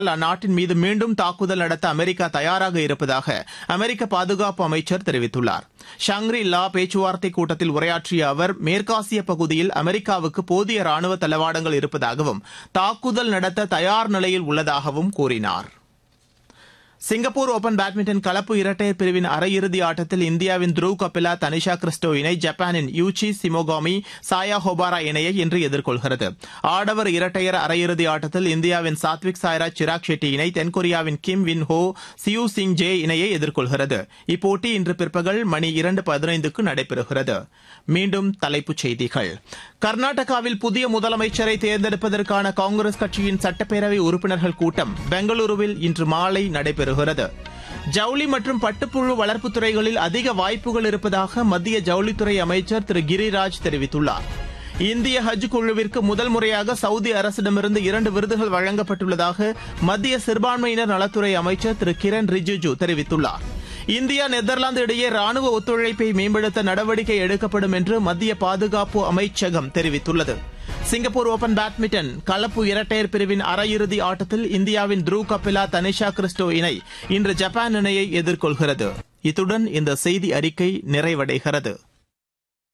அந்நாட்டின் மீது மீண்டும் தாக்குதல் நடத்த அமெரிக்கா தயாராக இருப்பதாக அமெரிக்க பாதுகாப்பு அமைச்சர் தெரிவித்துள்ளார் ஷாங்ரி லா பேச்சுவார்த்தை கூட்டத்தில் உரையாற்றிய அவர் மேற்காசிய பகுதியில் அமெரிக்காவுக்கு போதிய ராணுவ தளவாடங்கள் இருப்பதாகவும் தாக்குதல் நடத்த தயார் நிலையில் உள்ளதாகவும் கூறினார் சிங்கப்பூர் ஓபன் பேட்மிண்டன் கலப்பு இரட்டையர் பிரிவின் அரையிறுதி ஆட்டத்தில் இந்தியாவின் த்ருவ் கபிலா தனிஷா கிறிஸ்டோ இணை ஜப்பானின் யூச்சி சிமோகாமி சாயா ஹோபாரா இணையை இன்று எதிர்கொள்கிறது ஆடவர் இரட்டையர் அரையிறுதி ஆட்டத்தில் இந்தியாவின் சாத்விக் சாய்ராஜ் சிராக் ஷெட்டி இணை தென்கொரியாவின் Kim Won Ho Seo Seung Jae இணையை எதிர்கொள்கிறது இப்போட்டி இன்று பிற்பகல் மணி இரண்டு பதினைந்துக்கு நடைபெறுகிறது மீண்டும் தலைப்புச் செய்திகள் கர்நாடகாவில் புதிய முதலமைச்சரை தேர்ந்தெடுப்பதற்கான காங்கிரஸ் கட்சியின் சட்டப்பேரவை உறுப்பினர்கள் கூட்டம் பெங்களூருவில் இன்று மாலை நடைபெறுகிறது ஜவுளி மற்றும் பட்டுப்புழு வளர்ப்புத் துறைகளில் அதிக வாய்ப்புகள் இருப்பதாக மத்திய ஜவுளித்துறை அமைச்சர் திரு கிரிராஜ் தெரிவித்துள்ளார் இந்திய ஹஜ் குழுவிற்கு முதல் முறையாக சவுதி அரசிடமிருந்து இரண்டு விருதுகள் வழங்கப்பட்டுள்ளதாக மத்திய சிறுபான்மையினர் நலத்துறை அமைச்சர் திரு கிரண் ரிஜிஜு தெரிவித்துள்ளார் இந்தியா நெதர்லாந்து இடையே ராணுவ ஒத்துழைப்பை மேம்படுத்த நடவடிக்கை எடுக்கப்படும் என்று மத்திய பாதுகாப்பு அமைச்சகம் தெரிவித்துள்ளது சிங்கப்பூர் ஓபன் பேட்மிண்டன் கலப்பு இரட்டையர் பிரிவின் அரையிறுதி ஆட்டத்தில் இந்தியாவின் த்ருவ் கபிலா தனிஷா கிறிஸ்டோ இணை இன்று ஜப்பான் இணையை எதிர்கொள்கிறது இத்துடன் இந்த செய்தி அறிக்கை நிறைவடைகிறது